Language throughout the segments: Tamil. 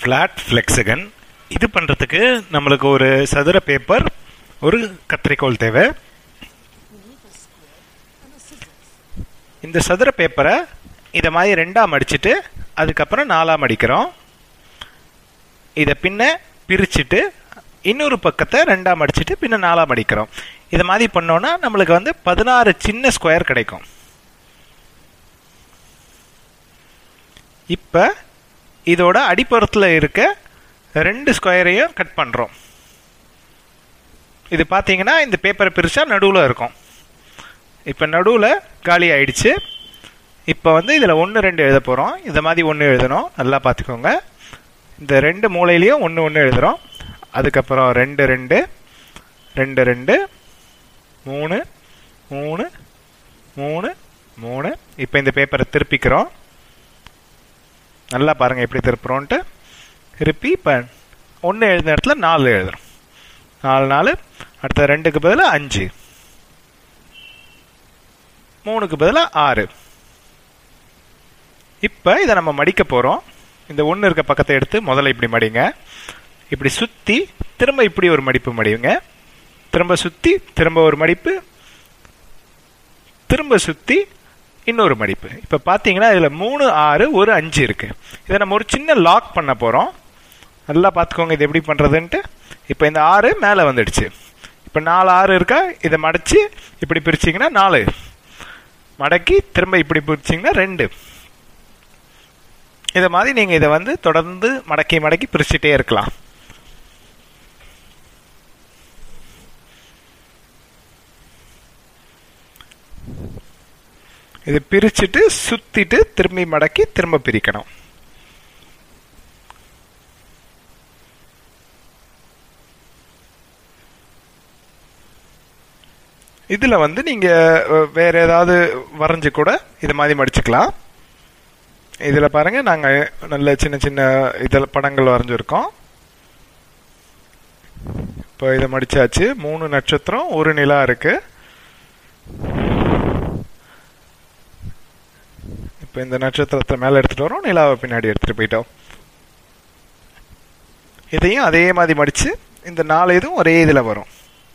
ஃப்ளாட் ஃப்ளெக்ஸகன் இது பண்ணுறதுக்கு நம்மளுக்கு ஒரு சதுர பேப்பர் ஒரு கத்திரிக்கோல் தேவை இந்த சதுர பேப்பரை இதை மாதிரி ரெண்டாக மடிச்சிட்டு அதுக்கப்புறம் நாலாக மடிக்கிறோம் இதை பின்ன பிரிச்சுட்டு இன்னொரு பக்கத்தை ரெண்டாக மடிச்சிட்டு பின்ன நாலாக மடிக்கிறோம் இதை மாதிரி பண்ணோன்னா நம்மளுக்கு வந்து பதினாறு சின்ன ஸ்கொயர் கிடைக்கும் இப்போ இதோட அடிப்புறத்தில் இருக்க ரெண்டு ஸ்கொயரையும் கட் பண்ணுறோம் இது பார்த்தீங்கன்னா இந்த பேப்பரை பிரித்தா நடுவில் இருக்கும் இப்போ நடுவில் காலி ஆயிடுச்சு இப்போ வந்து இதில் ஒன்று ரெண்டு எழுத போகிறோம் இதை மாதிரி ஒன்று எழுதணும் நல்லா பார்த்துக்கோங்க இந்த ரெண்டு மூலையிலையும் ஒன்று ஒன்று எழுதுகிறோம் அதுக்கப்புறம் ரெண்டு ரெண்டு ரெண்டு ரெண்டு மூணு மூணு மூணு மூணு இப்போ இந்த பேப்பரை திருப்பிக்கிறோம் நல்லா பாருங்கள் எப்படி திருப்புறோன்ட்டு திருப்பி இப்போ ஒன்று எழுதின இடத்துல நாலு எழுதுறோம் நாலு நாலு அடுத்த ரெண்டுக்கு பதிலாக அஞ்சு மூணுக்கு பதிலாக ஆறு இப்போ இதை நம்ம மடிக்க போகிறோம் இந்த ஒன்று இருக்க பக்கத்தை எடுத்து முதல்ல இப்படி மடிங்க இப்படி சுற்றி திரும்ப இப்படி ஒரு மடிப்பு மடிவுங்க திரும்ப சுற்றி திரும்ப ஒரு மடிப்பு திரும்ப சுற்றி இன்னொரு மடிப்பு இப்போ பார்த்தீங்கன்னா இதில் மூணு ஆறு ஒரு அஞ்சு இருக்குது இதை நம்ம ஒரு சின்ன லாக் பண்ண போகிறோம் நல்லா பார்த்துக்கோங்க இது எப்படி பண்ணுறதுன்ட்டு இப்போ இந்த ஆறு மேலே வந்துடுச்சு இப்போ நாலு ஆறு இருக்கா இதை மடித்து இப்படி பிரிச்சிங்கன்னா நாலு மடக்கி திரும்ப இப்படி பிரிச்சிங்கன்னா ரெண்டு இதை மாதிரி நீங்கள் இதை வந்து தொடர்ந்து மடக்கி மடக்கி பிரிச்சுட்டே இருக்கலாம் இது பிரிச்சுட்டு சுத்திட்டு திரும்பி மடக்கி திரும்ப பிரிக்கணும் இதுல வந்து நீங்க அஹ், வேற ஏதாவது வரைஞ்சு கூட இது மாதிரி மடிச்சுக்கலாம் இதுல பாருங்க நாங்க நல்ல சின்ன சின்ன இதில் படங்கள் வரைஞ்சிருக்கோம் இப்போ இதை மடிச்சாச்சு மூணு நட்சத்திரம் ஒரு நிலா இருக்கு இப்போ இந்த நட்சத்திரத்தை மேலே எடுத்துட்டு வரோம் நிலாவை பின்னாடி எடுத்துட்டு போயிட்டோம் இதையும் அதே மாதிரி மடிச்சு இந்த நாலு இதுவும் ஒரே இதில் வரும்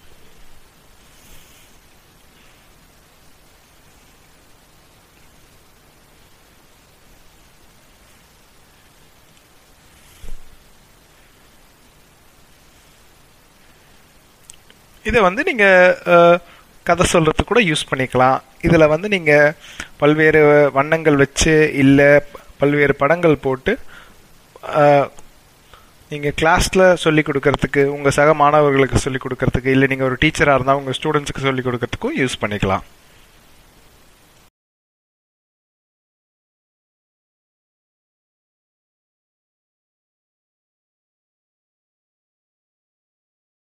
இதை வந்து நீங்கள் கதை சொல்கிறதுக்கு கூட யூஸ் பண்ணிக்கலாம் இதில் வந்து நீங்கள் பல்வேறு வண்ணங்கள் வச்சு இல்லை பல்வேறு படங்கள் போட்டு நீங்கள் கிளாஸில் சொல்லி கொடுக்கறதுக்கு உங்கள் சக மாணவர்களுக்கு சொல்லி கொடுக்கறதுக்கு இல்லை நீங்கள் ஒரு டீச்சராக இருந்தால் உங்கள் ஸ்டூடெண்ட்ஸுக்கு சொல்லி கொடுக்கறதுக்கும் யூஸ் பண்ணிக்கலாம்